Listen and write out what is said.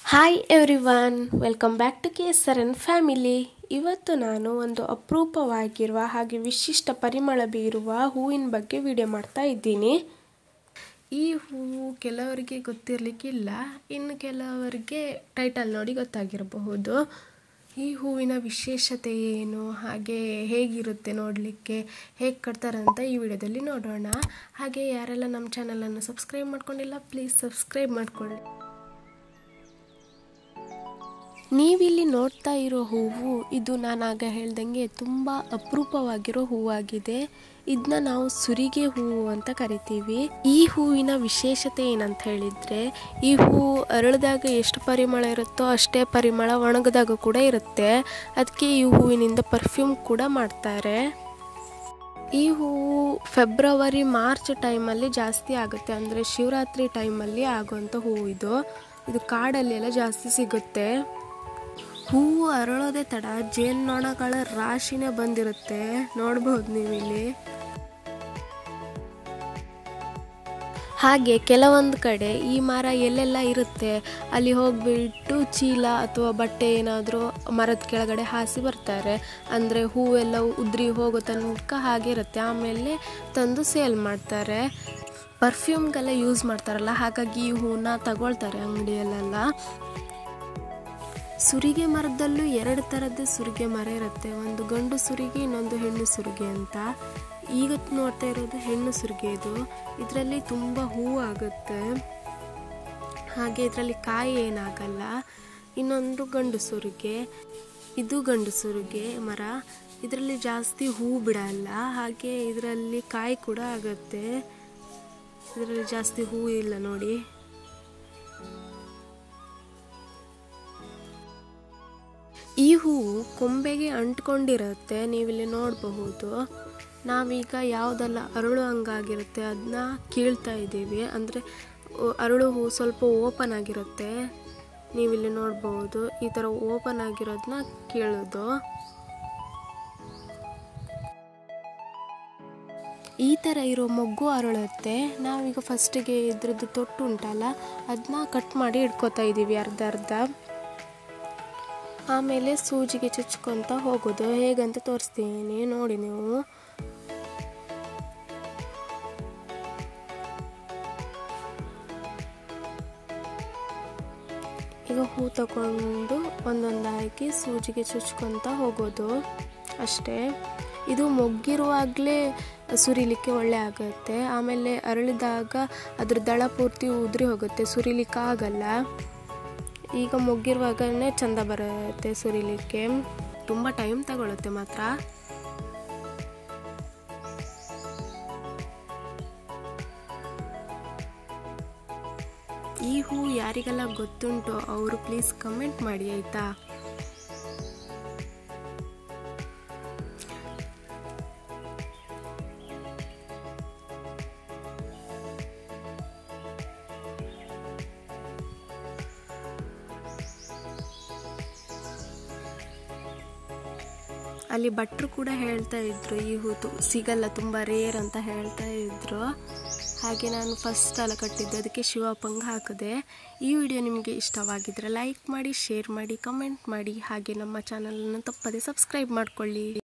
hi everyone welcome back to K S R N family ಇವತ್ತು ನಾನು ಒಂದು ಅಪರೂಪವಾಗಿರುವ ಹಾಗೆ ವಿಶಿಷ್ಟ ಪರಿಮಳ ಬೀರುವ ಹೂವಿನ ಬಗ್ಗೆ ವಿಡಿಯೋ ಮಾಡ್ತಾ ಇದ್ದೀನಿ ಈ ಹೂವು ಕೆಲವರಿಗೆ ಗೊತ್ತಿರಲಿಕ್ಕಿಲ್ಲ ಇನ್ನು ಕೆಲವರಿಗೆ ಟೈಟಲ್ ನೋಡಿ ಗೊತ್ತಾಗಿರಬಹುದು ಈ ಹೂವಿನ ವಿಶೇಷತೆ ಏನು ಹಾಗೆ ಹೇಗಿರುತ್ತೆ ನೋಡಲಿಕ್ಕೆ ಹೇಗೆ ಕಟ್ತಾರಂತ ಈ ವಿಡಿಯೋದಲ್ಲಿ ನೋಡೋಣ ಹಾಗೆ ಯಾರೆಲ್ಲ ನಮ್ಮ ಚಾನಲನ್ನು ಸಬ್ಸ್ಕ್ರೈಬ್ ಮಾಡ್ಕೊಂಡಿಲ್ಲ ಪ್ಲೀಸ್ ಸಬ್ಸ್ಕ್ರೈಬ್ ಮಾಡ್ಕೊಳ್ಳಿ ನೀವಿಲ್ಲಿ ನೋಡ್ತಾ ಇರೋ ಹೂವು ಇದು ನಾನಾಗ ಹೇಳ್ದಂಗೆ ತುಂಬ ಅಪರೂಪವಾಗಿರೋ ಹೂವಾಗಿದೆ ಇದನ್ನ ನಾವು ಸುರಿಗೆ ಹೂವು ಅಂತ ಕರಿತೀವಿ ಈ ಹೂವಿನ ವಿಶೇಷತೆ ಏನಂತ ಹೇಳಿದ್ರೆ ಈ ಹೂವು ಅರಳಿದಾಗ ಎಷ್ಟು ಪರಿಮಳ ಇರುತ್ತೋ ಅಷ್ಟೇ ಪರಿಮಳ ಒಣಗಿದಾಗ ಕೂಡ ಇರುತ್ತೆ ಅದಕ್ಕೆ ಈ ಹೂವಿನಿಂದ ಪರ್ಫ್ಯೂಮ್ ಕೂಡ ಮಾಡ್ತಾರೆ ಈ ಹೂವು ಫೆಬ್ರವರಿ ಮಾರ್ಚ್ ಟೈಮಲ್ಲಿ ಜಾಸ್ತಿ ಆಗುತ್ತೆ ಅಂದರೆ ಶಿವರಾತ್ರಿ ಟೈಮಲ್ಲಿ ಆಗುವಂಥ ಹೂವು ಇದು ಇದು ಕಾಡಲ್ಲಿ ಎಲ್ಲ ಜಾಸ್ತಿ ಸಿಗುತ್ತೆ ಹೂವು ಅರಳೋದೇ ತಡ ಜೇನ್ನೊಣಗಳ ರಾಶಿನೇ ಬಂದಿರುತ್ತೆ ನೋಡ್ಬೋದು ನೀವಿಲ್ಲಿ ಹಾಗೆ ಕೆಲವೊಂದು ಕಡೆ ಈ ಮರ ಎಲ್ಲೆಲ್ಲ ಇರುತ್ತೆ ಅಲ್ಲಿ ಹೋಗ್ಬಿಟ್ಟು ಚೀಲ ಅಥವಾ ಬಟ್ಟೆ ಏನಾದರೂ ಮರದ ಕೆಳಗಡೆ ಹಾಸಿ ಬರ್ತಾರೆ ಅಂದರೆ ಹೂವೆಲ್ಲ ಉದ್ರಿ ಹೋಗೋ ತನಕ ಹಾಗೆ ಇರುತ್ತೆ ಆಮೇಲೆ ತಂದು ಸೇಲ್ ಮಾಡ್ತಾರೆ ಪರ್ಫ್ಯೂಮ್ಗೆಲ್ಲ ಯೂಸ್ ಮಾಡ್ತಾರಲ್ಲ ಹಾಗಾಗಿ ಈ ಹೂವನ್ನ ತಗೊಳ್ತಾರೆ ಅಂಗಡಿಯಲ್ಲೆಲ್ಲ ಸುರಿಗೆ ಮರದಲ್ಲೂ ಎರಡು ಥರದ್ದು ಸುರಿಗೆ ಮರ ಇರುತ್ತೆ ಒಂದು ಗಂಡು ಸುರಿಗೆ ಇನ್ನೊಂದು ಹೆಣ್ಣು ಸುರಿಗೆ ಅಂತ ಈಗ ನೋಡ್ತಾ ಇರೋದು ಹೆಣ್ಣು ಸುರಿಗೆ ಇದು ಇದರಲ್ಲಿ ತುಂಬ ಹೂವು ಆಗುತ್ತೆ ಹಾಗೆ ಇದರಲ್ಲಿ ಕಾಯಿ ಏನಾಗಲ್ಲ ಇನ್ನೊಂದು ಗಂಡು ಸುರಿಗೆ ಇದು ಗಂಡು ಸುರಿಗೆ ಮರ ಇದರಲ್ಲಿ ಜಾಸ್ತಿ ಹೂ ಬಿಡಲ್ಲ ಹಾಗೆ ಇದರಲ್ಲಿ ಕಾಯಿ ಕೂಡ ಆಗುತ್ತೆ ಇದರಲ್ಲಿ ಜಾಸ್ತಿ ಹೂ ಇಲ್ಲ ನೋಡಿ ಈ ಹೂವು ಕೊಂಬೆಗೆ ಅಂಟ್ಕೊಂಡಿರುತ್ತೆ ನೀವಿಲ್ಲಿ ನೋಡಬಹುದು ನಾವೀಗ ಯಾವುದೆಲ್ಲ ಅರಳು ಹಂಗಾಗಿರುತ್ತೆ ಅದನ್ನ ಕೀಳ್ತಾ ಇದ್ದೀವಿ ಅಂದರೆ ಅರಳು ಹೂ ಸ್ವಲ್ಪ ಓಪನ್ ಆಗಿರುತ್ತೆ ನೀವಿಲ್ಲಿ ನೋಡ್ಬೋದು ಈ ಥರ ಓಪನ್ ಆಗಿರೋದನ್ನ ಕೀಳೋದು ಈ ಥರ ಇರೋ ಮೊಗ್ಗು ಅರಳುತ್ತೆ ನಾವೀಗ ಫಸ್ಟಿಗೆ ಇದ್ರದ್ದು ತೊಟ್ಟು ಉಂಟಲ್ಲ ಅದನ್ನ ಕಟ್ ಮಾಡಿ ಇಟ್ಕೋತಾ ಇದ್ದೀವಿ ಅರ್ಧ ಅರ್ಧ ಆಮೇಲೆ ಸೂಜಿಗೆ ಚುಚ್ಕೊತ ಹೋಗೋದು ಹೇಗಂತ ತೋರಿಸ್ತೀನಿ ನೋಡಿ ನೀವು ಈಗ ಹೂ ತಗೊಂಡು ಒಂದೊಂದು ಹಾಕಿ ಸೂಜಿಗೆ ಚುಚ್ಕೊತ ಹೋಗೋದು ಅಷ್ಟೇ ಇದು ಮೊಗ್ಗಿರುವಾಗಲೇ ಸುರಿಲಿಕ್ಕೆ ಒಳ್ಳೆ ಆಗುತ್ತೆ ಆಮೇಲೆ ಅರಳಿದಾಗ ಅದ್ರ ದಳ ಪೂರ್ತಿ ಉದುರಿ ಹೋಗುತ್ತೆ ಸುರಿಲಿಕ್ಕೆ ಆಗಲ್ಲ ಈಗ ಮೊಗ್ಗಿರುವಾಗನೇ ಚಂದ ಬರುತ್ತೆ ಸುರಿಲಿಕ್ಕೆ ತುಂಬ ಟೈಮ್ ತಗೊಳುತ್ತೆ ಮಾತ್ರ ಈ ಹೂ ಯಾರಿಗೆಲ್ಲ ಗೊತ್ತುಂಟೋ ಅವರು ಪ್ಲೀಸ್ ಕಮೆಂಟ್ ಮಾಡಿ ಆಯ್ತಾ ಅಲ್ಲಿ ಭಟ್ರು ಕೂಡ ಹೇಳ್ತಾ ಇದ್ರು ಈ ಹೂ ಸಿಗಲ್ಲ ತುಂಬ ರೇರ್ ಅಂತ ಹೇಳ್ತಾ ಇದ್ರು ಹಾಗೆ ನಾನು ಫಸ್ಟ್ ಸಲ ಕಟ್ಟಿದ್ದೆ ಅದಕ್ಕೆ ಶಿವಪ್ಪಂಗೆ ಹಾಕಿದೆ ಈ ವಿಡಿಯೋ ನಿಮಗೆ ಇಷ್ಟವಾಗಿದ್ದರೆ ಲೈಕ್ ಮಾಡಿ ಶೇರ್ ಮಾಡಿ ಕಮೆಂಟ್ ಮಾಡಿ ಹಾಗೆ ನಮ್ಮ ಚಾನಲನ್ನು ತಪ್ಪದೆ ಸಬ್ಸ್ಕ್ರೈಬ್ ಮಾಡ್ಕೊಳ್ಳಿ